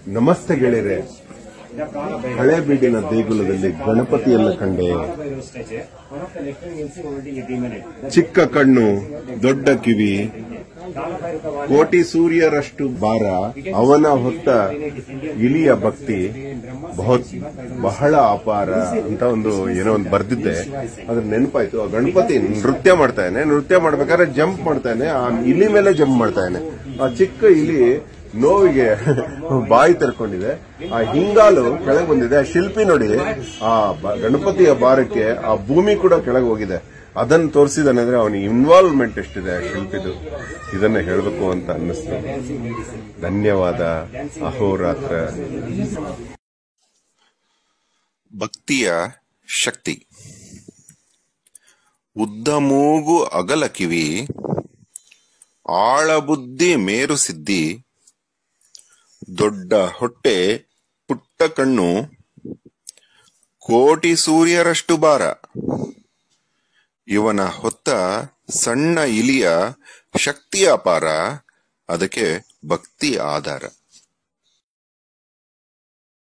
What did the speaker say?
ನಮಸ್ತೆ ಗೆಳೆಯರೆ ಹಳೆ ಬೀಡಿನ ದೇಗುಲದಲ್ಲಿ ಗಣಪತಿಯನ್ನು ಕಂಡೆ ಚಿಕ್ಕ ಕಣ್ಣು ದೊಡ್ಡ ಕಿವಿ ಕೋಟಿ ಸೂರ್ಯರಷ್ಟು ಭಾರ ಅವನ ಹೊತ್ತ ಇಲಿಯ ಭಕ್ತಿ ಬಹುತ್ ಬಹಳ ಅಪಾರ ಅಂತ ಒಂದು ಏನೋ ಒಂದು ಬರ್ದಿದ್ದೆ ಅದ್ರ ನೆನಪಾಯ್ತು ಆ ಗಣಪತಿ ನೃತ್ಯ ಮಾಡ್ತಾನೆ ನೃತ್ಯ ಮಾಡ್ಬೇಕಾದ್ರೆ ಜಂಪ್ ಮಾಡ್ತಾನೆ ಆ ಇಲಿ ಮೇಲೆ ಜಂಪ್ ಮಾಡ್ತಾನೆ ಆ ಚಿಕ್ಕ ಇಲಿ ನೋವಿಗೆ ಬಾಯಿ ತೆರ್ಕೊಂಡಿದೆ ಆ ಹಿಂಗಾಲು ಕೆಳಗೆ ಬಂದಿದೆ ಆ ಶಿಲ್ಪಿ ನೋಡಿ ಆ ಬ- ಗಣಪತಿಯ ಭಾರಕ್ಕೆ ಆ ಭೂಮಿ ಕೂಡ ಕೆಳಗೆ ಹೋಗಿದೆ ಅದನ್ನ ತೋರಿಸಿದಾನೆ ಅಂದ್ರೆ ಅವನ ಇನ್ವಾಲ್ವ್ಮೆಂಟ್ ಎಷ್ಟಿದೆ ಆ ಶಿಲ್ಪಿದು ಇದನ್ನ ಹೇಳಬೇಕು ಅಂತ ಅನ್ನಿಸ್ತು ಧನ್ಯವಾದ ಅಹೋರಾತ್ರ ಭಕ್ತಿಯ ಶಕ್ತಿ ಉದ್ದ ಮೂಗು ಅಗಲ ಕಿವಿ ಆಳಬುದ್ಧಿ ಮೇರು ಸಿದ್ಧಿ ದೊಡ್ಡ ಹೊಟ್ಟೆ ಪುಟ್ಟ ಕಣ್ಣು ಕೋಟಿ ಸೂರ್ಯರಷ್ಟು ಭಾರ ಇವನ ಹೊತ್ತ ಸಣ್ಣ ಇಲಿಯ ಶಕ್ತಿ ಅಪಾರ ಅದಕ್ಕೆ ಭಕ್ತಿ ಆಧಾರ